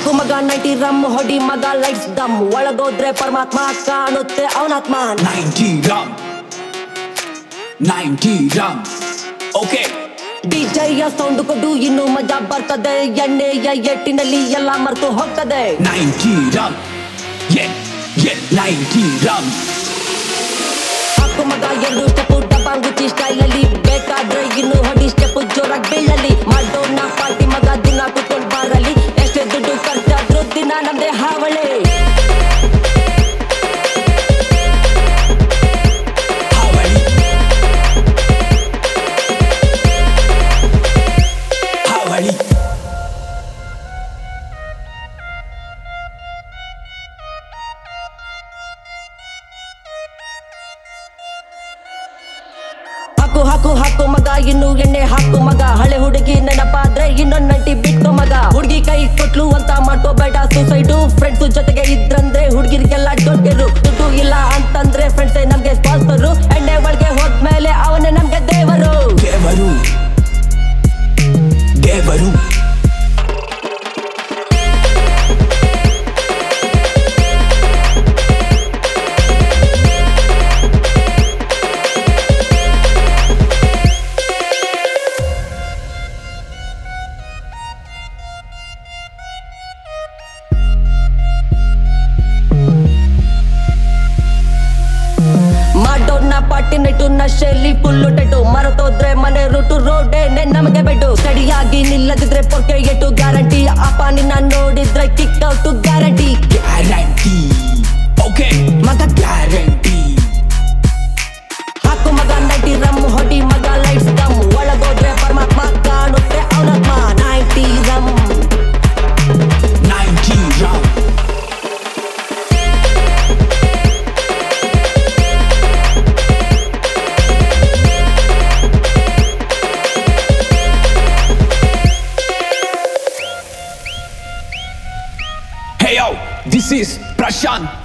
ಹಾಕು ಮಗ nighty rum ಹೊಡಿ ಮಗ ಲೈಟ್ಸ್ ದಮ್ ಒಳಗೋದ್ರೆ ಪರಮಾತ್ಮ ಕಾಣುತ್ತೆ ಅವನಾತ್ಮ 90 rum 90 rum okay ಡಿಜೆಯ ಸೌಂಡ್ ಕೊಡು ಇನ್ನು ಮಜಾ ಬರ್ತದೆ ಎಣ್ಣೆಯ ಎಟ್ಟಿನಲ್ಲಿ ಎಲ್ಲ ಮರ್ತು ಹೋಗ್ತದೆ 90 rum yeah yeah 90 rum ಹಾಕು ಮಗ ಎರಡು ಸ್ಟೆಪ್ ಡಬ್ಬಾಂಗುಚಿ ಸ್ಟೈಲ್ ಅಲ್ಲಿ ಬೇಕಾದ್ರೆ ಇನ್ನು ಹೊಡಿ ಸ್ಟೆಪ್ ಜೋರಾಗಿ ಬೀಳಲಿ ಮಾಡೋಣ ಪಾರ್ಟಿ ಮಗ ದಿನ ಕುತ್ಕೊಂಡ್ ಬಾರಲಿ ಎಷ್ಟೇ ದುಡ್ಡು ಖರ್ಚಾದ್ರೂ ದಿನ ನಮ್ದೇ ಹಾವಳಿ ಹಾವಳಿ ಹಾವಳಿ ಹಾಕು ಹಾಕು ಹಾಕು ಮಗ ಇನ್ನು ಎಣ್ಣೆ ಹಾಕು ಮಗ ಹಳೆ ಹುಡುಗಿ ನೆನಪಾದ್ರೆ ಇನ್ನೊಂದ್ ನಟಿ ಬಿಟ್ಟು ಮಗ ಹುಡುಗಿ ಕೈ ಕೊಟ್ಲು ಅಂತ ಮಾಡ್ಕೋಬೇಡ ಸೂಸೈಡು ಫ್ರೆಂಡ್ಸ್ ಜೊತೆಗೆ ಇದ್ರಂದ್ರೆ ಹುಡುಗಿರಿಗೆಲ್ಲ ದೊಡ್ಡರು ದುಡ್ಡು ಇಲ್ಲ ಅಂತಂದ್ರೆ ಫ್ರೆಂಡ್ಸ್ ನಮ್ಗೆ ಸ್ಪಾನ್ಸರು ಎಣ್ಣೆ ಒಳಗೆ ಹೋದ್ಮೇಲೆ ಅವನೇ ನಮ್ಗೆ ದೇವರು ದೇವರು ದೇವರು ಮಾಡೋಣ ಪಾಟಿ ನೆಟ್ಟು ನಶೆಲಿ ಫುಲ್ಲು ಟೆಟ್ಟು ಮರೆತೋದ್ರೆ ಮನೆ ರೂಟು ರೋಡೇನೆ ನಮಗೆ ಬೆಟ್ಟು ಸರಿಯಾಗಿ ನಿಲ್ಲದಿದ್ರೆ ಪೊರ್ಕೆ ಎಟ್ಟು ಗ್ಯಾರಂಟಿ ಅಪ್ಪ ನಿನ್ನ ನೋಡಿದ್ರೆ kick out guarantee guarantee okay ಮಗ ಗ್ಯಾರಂಟಿ ಹಾಕು ಮಗ ನಟಿ ರಮ್ ಹೊಡಿ ಮಗ ಲೈಟ್ಸ್ ದಮ್ ಒಳಗೋದ್ರೆ ಪರಮಾತ್ಮ ಕಾಣುತ್ತೆ ಅವನತ್ಮ ninety rum 90 rum Hey yo, this is Prashant